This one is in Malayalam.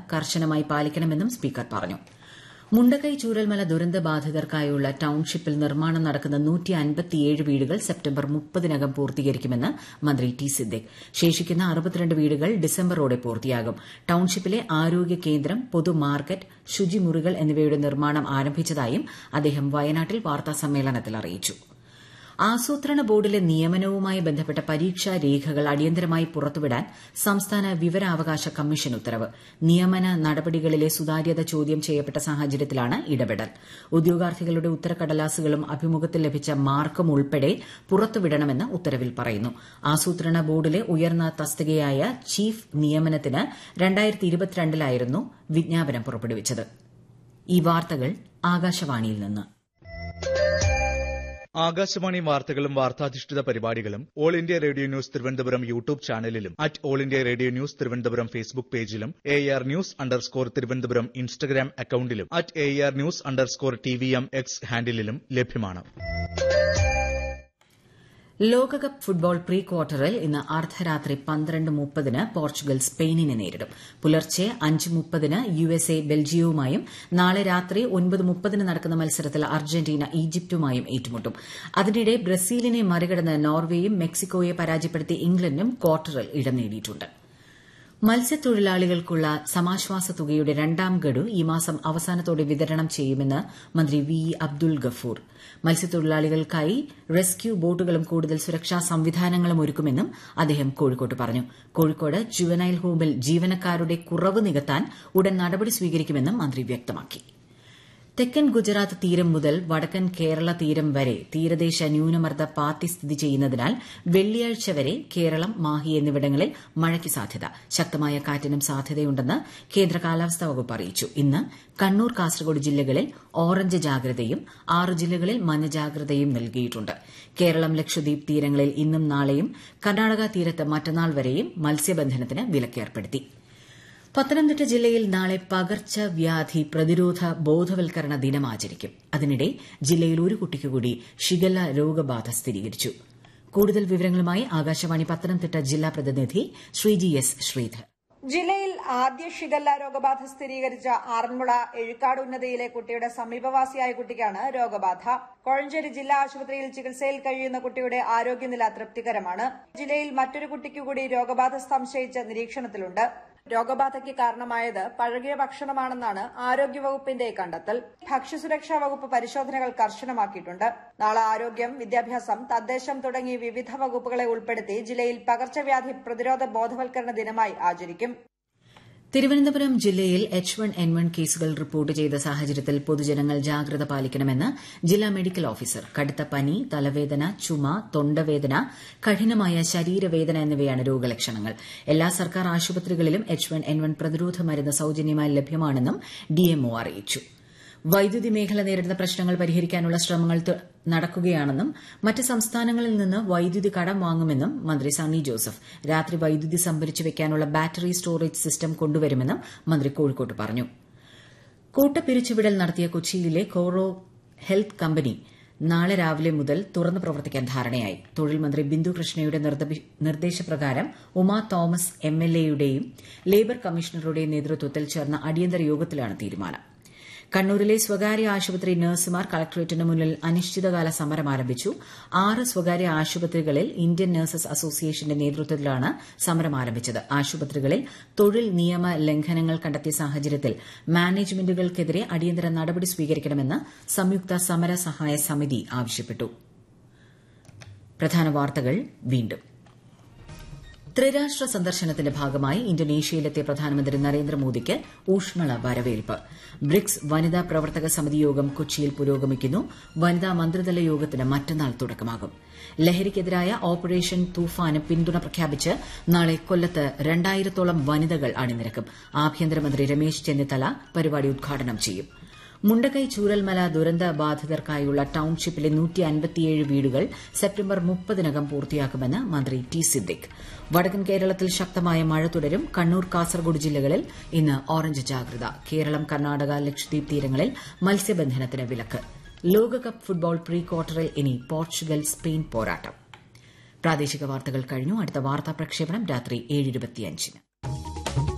കർശനമായി പാലിക്കണമെന്നും സ്പീക്കർ പറഞ്ഞു മുണ്ടക്കൈ ചൂരൽമല ദുരന്ത ബാധിതർക്കായുള്ള ടൌൺഷിപ്പിൽ നിർമ്മാണം നടക്കുന്ന വീടുകൾ സെപ്റ്റംബർ മുപ്പതിനകം പൂർത്തീകരിക്കുമെന്ന് മന്ത്രി ടി സിദ്ദിഖ് ശേഷിക്കുന്ന അറുപത്തിരണ്ട് വീടുകൾ ഡിസംബറോടെ പൂർത്തിയാകും ടൌൺഷിപ്പിലെ ആരോഗ്യ കേന്ദ്രം പൊതു മാർക്കറ്റ് ശുചിമുറികൾ എന്നിവയുടെ നിർമ്മാണം ആരംഭിച്ചതായും അദ്ദേഹം വയനാട്ടിൽ വാർത്താസമ്മേളനത്തിൽ അറിയിച്ചു ആസൂത്രണ ബോർഡിലെ നിയമനവുമായി ബന്ധപ്പെട്ട പരീക്ഷാ രേഖകൾ അടിയന്തരമായി പുറത്തുവിടാൻ സംസ്ഥാന വിവരാവകാശ കമ്മീഷൻ ഉത്തരവ് നിയമന നടപടികളിലെ സുതാര്യത ചോദ്യം ചെയ്യപ്പെട്ട സാഹചര്യത്തിലാണ് ഇടപെടൽ ഉദ്യോഗാർത്ഥികളുടെ ഉത്തരക്കടലാസുകളും അഭിമുഖത്തിൽ ലഭിച്ച മാർക്കും ഉൾപ്പെടെ പുറത്തുവിടണമെന്ന് ഉത്തരവിൽ പറയുന്നു ആസൂത്രണ ബോർഡിലെ ഉയർന്ന തസ്തികയായ ചീഫ് നിയമനത്തിന് ലായിരുന്നു വിജ്ഞാപനം പുറപ്പെടുവിച്ചത് ഈ വാർത്തകൾ ആകാശവാണിയിൽ നിന്ന് ആകാശവാണി വാർത്തകളും വാർത്താധിഷ്ഠിത പരിപാടികളും all India radio news Thiruvananthapuram YouTube ചാനലിലും at all India radio news Thiruvananthapuram Facebook പേജിലും A R news underscore Thiruvananthapuram Instagram അക്കൌണ്ടിലും at A R news underscore T V M X ഹാൻഡിലും ലഭ്യമാണ് ലോകകപ്പ് ഫുട്ബോൾ പ്രീ ക്വാർട്ടറിൽ ഇന്ന് അർദ്ധരാത്രി പന്ത്രണ്ട് മുപ്പതിന് പോർച്ചുഗൽ സ്പെയിനിനെ നേരിടും പുലർച്ചെ അഞ്ച് മുപ്പതിന് യു എസ് എ ബെൽജിയവുമായും നാളെ രാത്രി ഒൻപത് മുപ്പതിന് നടക്കുന്ന മത്സരത്തിൽ അർജന്റീന ഈജിപ്തുമായും ഏറ്റുമുട്ടും അതിനിടെ ബ്രസീലിനെ മറികടന്ന് നോർവേയും മെക്സിക്കോയെ പരാജയപ്പെടുത്തി ഇംഗ്ലണ്ടും ക്വാർട്ടറിൽ ഇടം നേടിയിട്ടുണ്ട് മത്സ്യത്തൊഴിലാളികൾക്കുള്ള സമാശ്വാസ തുകയുടെ രണ്ടാം ഗഡു ഈ മാസം അവസാനത്തോടെ വിതരണം ചെയ്യുമെന്ന് മന്ത്രി വി ഇ അബ്ദുൽ ഗഫൂർ മത്സ്യത്തൊഴിലാളികൾക്കായി റെസ്ക്യൂ ബോട്ടുകളും കൂടുതൽ സുരക്ഷാ സംവിധാനങ്ങളും ഒരുക്കുമെന്നും അദ്ദേഹം കോഴിക്കോട്ട് പറഞ്ഞു കോഴിക്കോട് ജുവനൈൽ ഹോമിൽ ജീവനക്കാരുടെ കുറവ് നികത്താൻ ഉടൻ നടപടി സ്വീകരിക്കുമെന്നും മന്ത്രി വ്യക്തമാക്കി തെക്കൻ ഗുജറാത്ത് തീരം മുതൽ വടക്കൻ കേരള തീരം വരെ തീരദേശ ന്യൂനമർദ്ദ പാത്തി സ്ഥിതി ചെയ്യുന്നതിനാൽ വെള്ളിയാഴ്ച വരെ കേരളം മാഹി എന്നിവിടങ്ങളിൽ മഴയ്ക്ക് സാധ്യത ശക്തമായ കാറ്റിനും സാധ്യതയുണ്ടെന്ന് കേന്ദ്ര കാലാവസ്ഥാ വകുപ്പ് അറിയിച്ചു ഇന്ന് കണ്ണൂർ കാസർഗോഡ് ജില്ലകളിൽ ഓറഞ്ച് ജാഗ്രതയും ആറ് ജില്ലകളിൽ മഞ്ഞ ജാഗ്രതയും നൽകിയിട്ടുണ്ട് കേരളം ലക്ഷദ്വീപ് തീരങ്ങളിൽ ഇന്നും നാളെയും കർണാടക തീരത്ത് മറ്റന്നാൾ വരെയും മത്സ്യബന്ധനത്തിന് വിലക്കേർപ്പെടുത്തി പത്തനംതിട്ട ജില്ലയിൽ നാളെ പകർച്ചവ്യാധി പ്രതിരോധ ബോധവൽക്കരണ ദിനം ആചരിക്കും അതിനിടെ ജില്ലയിൽ ഒരു കുട്ടിക്ക് കൂടി ഷിഗല്ല രോഗബാധ സ്ഥിരീകരിച്ചു കൂടുതൽ വിവരങ്ങളുമായി ആകാശവാണി പത്തനംതിട്ട ജില്ലാ പ്രതിനിധി ശ്രീജി എസ് ശ്രീധർ ജില്ലയിൽ ആദ്യ ഷിഗല്ല രോഗബാധ സ്ഥിരീകരിച്ച ആറന്മുള എഴുക്കാട് ഉന്നതിയിലെ കുട്ടിയുടെ സമീപവാസിയായ കുട്ടിക്കാണ് രോഗബാധ കോഴഞ്ചേരി ജില്ലാ ആശുപത്രിയിൽ ചികിത്സയിൽ കഴിയുന്ന കുട്ടിയുടെ ആരോഗ്യനില തൃപ്തികരമാണ് ജില്ലയിൽ മറ്റൊരു കുട്ടിക്കു കൂടി രോഗബാധ സംശയിച്ച് നിരീക്ഷണത്തിലുണ്ട് രോഗബാധയ്ക്ക് കാരണമായത് പഴകിയ ഭക്ഷണമാണെന്നാണ് ആരോഗ്യവകുപ്പിന്റെ കണ്ടെത്തൽ ഭക്ഷ്യസുരക്ഷാ വകുപ്പ് പരിശോധനകൾ കർശനമാക്കിയിട്ടുണ്ട് നാളെ ആരോഗ്യം വിദ്യാഭ്യാസം തദ്ദേശം തുടങ്ങി വിവിധ വകുപ്പുകളെ ഉൾപ്പെടുത്തി ജില്ലയിൽ പകർച്ചവ്യാധി പ്രതിരോധ ബോധവൽക്കരണ ദിനമായി ആചരിക്കും തിരുവനന്തപുരം ജില്ലയിൽ എച്ച് വൺ എൻ വൺ കേസുകൾ റിപ്പോർട്ട് ചെയ്ത സാഹചര്യത്തിൽ പൊതുജനങ്ങൾ ജാഗ്രത പാലിക്കണമെന്ന് ജില്ലാ മെഡിക്കൽ ഓഫീസർ കടുത്ത പനി തലവേദന ചുമ തൊണ്ടവേദന കഠിനമായ ശരീരവേദന എന്നിവയാണ് രോഗലക്ഷണങ്ങൾ എല്ലാ സർക്കാർ ആശുപത്രികളിലും എച്ച് വൺ എൻ വൺ പ്രതിരോധ മരുന്ന് സൌജന്യമായി ലഭ്യമാണെന്നും ഡിഎംഒ അറിയിച്ചു വൈദ്യുതി മേഖല നേരിടുന്ന പ്രശ്നങ്ങൾ പരിഹരിക്കാനുള്ള ശ്രമങ്ങൾ നടക്കുകയാണെന്നും മറ്റ് സംസ്ഥാനങ്ങളിൽ നിന്ന് വൈദ്യുതി കടം വാങ്ങുമെന്നും മന്ത്രി സണ്ണി ജോസഫ് രാത്രി വൈദ്യുതി സംഭരിച്ചു വെക്കാനുള്ള ബാറ്ററി സ്റ്റോറേജ് സിസ്റ്റം കൊണ്ടുവരുമെന്നും മന്ത്രി കോഴിക്കോട്ട് പറഞ്ഞു കൂട്ടപ്പിരിച്ചുവിടൽ നടത്തിയ കൊച്ചിയിലെ കോറോ ഹെൽത്ത് കമ്പനി നാളെ രാവിലെ മുതൽ തുറന്നു പ്രവർത്തിക്കാൻ ധാരണയായി തൊഴിൽ മന്ത്രി ബിന്ദു കൃഷ്ണയുടെ നിർദ്ദേശപ്രകാരം ഉമാ തോമസ് എംഎൽഎയുടെയും ലേബർ കമ്മീഷണറുടെയും നേതൃത്വത്തിൽ ചേർന്ന അടിയന്തര യോഗത്തിലാണ് തീരുമാനം കണ്ണൂരിലെ സ്വകാര്യ ആശുപത്രി നഴ്സുമാർ കളക്ടറേറ്റിന് മുന്നിൽ അനിശ്ചിതകാല സമരം ആരംഭിച്ചു ആറ് സ്വകാര്യ ആശുപത്രികളിൽ ഇന്ത്യൻ നഴ്സസ് അസോസിയേഷന്റെ നേതൃത്വത്തിലാണ് സമരം ആരംഭിച്ചത് ആശുപത്രികളിൽ തൊഴിൽ നിയമ ലംഘനങ്ങൾ കണ്ടെത്തിയ സാഹചര്യത്തിൽ മാനേജ്മെന്റുകൾക്കെതിരെ അടിയന്തര നടപടി സ്വീകരിക്കണമെന്ന് സംയുക്ത സമര സഹായ സമിതി ആവശ്യപ്പെട്ടു പ്രധാന വാർത്തകൾ വീണ്ടും ത്രിരാഷ്ട്ര സന്ദർശനത്തിന്റെ ഭാഗമായി ഇന്തോനേഷ്യയിലെത്തിയ പ്രധാനമന്ത്രി നരേന്ദ്രമോദിക്ക് ഊഷ്മള വരവേൽപ്പ് ബ്രിക്സ് വനിതാ പ്രവർത്തക സമിതി യോഗം കൊച്ചിയിൽ പുരോഗമിക്കുന്നു വനിതാ മന്ത്രിതല യോഗത്തിന് മറ്റന്നാൾ തുടക്കമാകും ലഹരിക്കെതിരായ ഓപ്പറേഷൻ തൂഫാന് പിന്തുണ പ്രഖ്യാപിച്ച് നാളെ കൊല്ലത്ത് രണ്ടായിരത്തോളം വനിതകൾ അണിനിരക്കും ആഭ്യന്തരമന്ത്രി രമേശ് ചെന്നിത്തല പരിപാടി ഉദ്ഘാടനം ചെയ്യും മുണ്ടക്കൈ ചൂരൽമല ദുരന്ത ബാധിതർക്കായുള്ള ടൌൺഷിപ്പിലെ വീടുകൾ സെപ്റ്റംബർ മുപ്പതിനകം പൂർത്തിയാക്കുമെന്ന് മന്ത്രി ടി സിദ്ദിഖ് വടക്കൻ കേരളത്തിൽ ശക്തമായ മഴ തുടരും കണ്ണൂർ കാസർഗോഡ് ജില്ലകളിൽ ഇന്ന് ഓറഞ്ച് ജാഗ്രത കേരളം കർണാടക ലക്ഷദ്വീപ് തീരങ്ങളിൽ മത്സ്യബന്ധനത്തിന് വിലക്ക് ലോകകപ്പ് ഫുട്ബോൾ പ്രീ ക്വാർട്ടറിൽ ഇനി പോർച്ചുഗൽ സ്പെയിൻ പോരാട്ടം പ്രാദേശിക വാർത്തകൾ കഴിഞ്ഞു അടുത്ത വാർത്താ പ്രക്ഷേപണം രാത്രി ഏഴ്